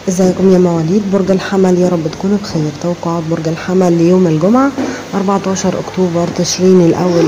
ازيكم يا مواليد برج الحمل يا رب تكونوا بخير توقعات برج الحمل ليوم الجمعة 14 اكتوبر تشرين الاول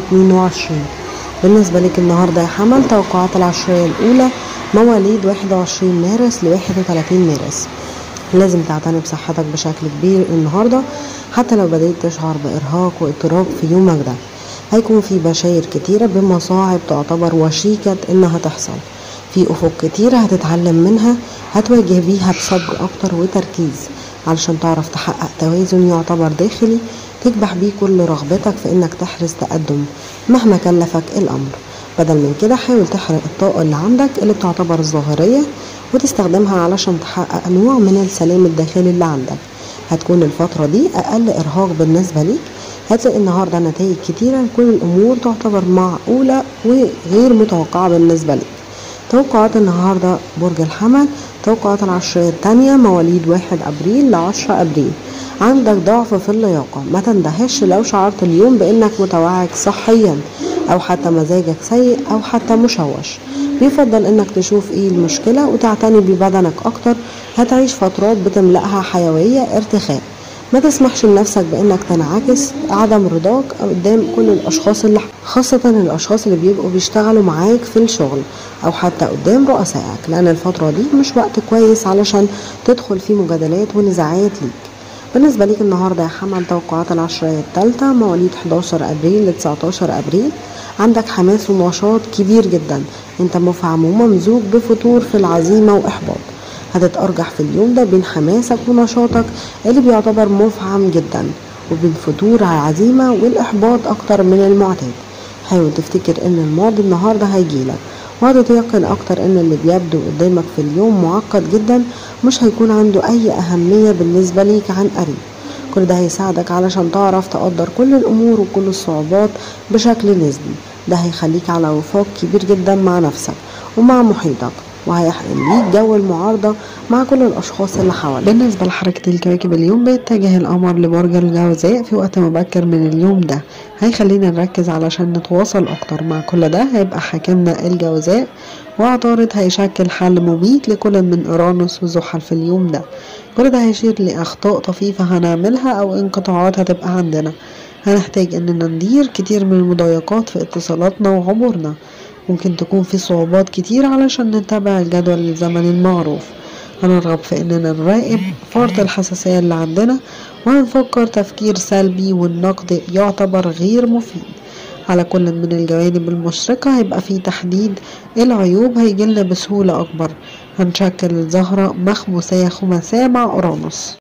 2022 بالنسبة لك النهاردة يا حمل توقعات العشرية الاولى مواليد 21 مارس ل 31 مارس لازم تعتني بصحتك بشكل كبير النهاردة حتى لو بدأت تشعر بإرهاق واضطراب في يومك ده هيكون في بشاير كتيرة بمصاعب تعتبر وشيكة إنها تحصل في أفق كتيرة هتتعلم منها هتواجه بيها بصبر أكتر وتركيز علشان تعرف تحقق توازن يعتبر داخلي تكبح بيه كل رغبتك في إنك تحرز تقدم مهما كلفك الأمر بدل من كده حاول تحرق الطاقة اللي عندك اللي بتعتبر الظاهرية وتستخدمها علشان تحقق نوع من السلام الداخلي اللي عندك هتكون الفترة دي أقل إرهاق بالنسبة ليك هتلاقي النهاردة نتائج كتيرة لكل الأمور تعتبر معقولة وغير متوقعة بالنسبة لك توقعات النهاردة برج الحمل توقعات العشرية التانية مواليد واحد أبريل لعشرة أبريل عندك ضعف في اللياقة ما تندهش لو شعرت اليوم بأنك متوعك صحيا أو حتى مزاجك سيء أو حتى مشوش بيفضل انك تشوف ايه المشكلة وتعتني ببدنك اكتر هتعيش فترات بتملأها حيوية ارتخاء ما تسمحش لنفسك بانك تنعكس عدم رضاك قدام كل الاشخاص اللي خاصة الاشخاص اللي بيبقوا بيشتغلوا معاك في الشغل او حتى قدام رؤسائك لان الفترة دي مش وقت كويس علشان تدخل في مجادلات ونزاعات ليك بالنسبة ليك النهاردة يا حمل توقعات العشرية التالتة مواليد 11 أبريل ل 19 أبريل عندك حماس ونشاط كبير جدا انت مفعم وممزوج بفتور في العزيمة وإحباط هتتأرجح في اليوم ده بين حماسك ونشاطك اللي بيعتبر مفعم جدا وبين فتور العزيمة والإحباط أكتر من المعتاد حاول تفتكر إن الماضي النهاردة هيجيلك وهتتيقن أكتر إن اللي بيبدو قدامك في اليوم معقد جدا مش هيكون عنده أي أهمية بالنسبة ليك عن قريب كل ده هيساعدك علشان تعرف تقدر كل الأمور وكل الصعوبات بشكل نسبي ده هيخليك على وفاق كبير جدا مع نفسك ومع محيطك وهيحقن ليك جو المعارضة مع كل الأشخاص اللي حواليك بالنسبة لحركة الكواكب اليوم بيتجه القمر لبرج الجوزاء في وقت مبكر من اليوم ده هيخلينا نركز علشان نتواصل أكتر مع كل ده هيبقى حاكمنا الجوزاء وعطارد هيشكل حل مميت لكل من أورانوس وزحل في اليوم ده كل ده هيشير لأخطاء طفيفة هنعملها أو انقطاعات هتبقى عندنا هنحتاج إننا ندير كتير من المضايقات في اتصالاتنا وعبورنا ممكن تكون في صعوبات كتير علشان نتبع الجدول الزمني المعروف هنرغب في اننا نراقب فرط الحساسية اللي عندنا وهنفكر تفكير سلبي والنقد يعتبر غير مفيد على كل من الجوانب المشرقة هيبقى في تحديد العيوب هيجيلنا بسهولة أكبر هنشكل الزهرة مخموسية خماسية مع أورانوس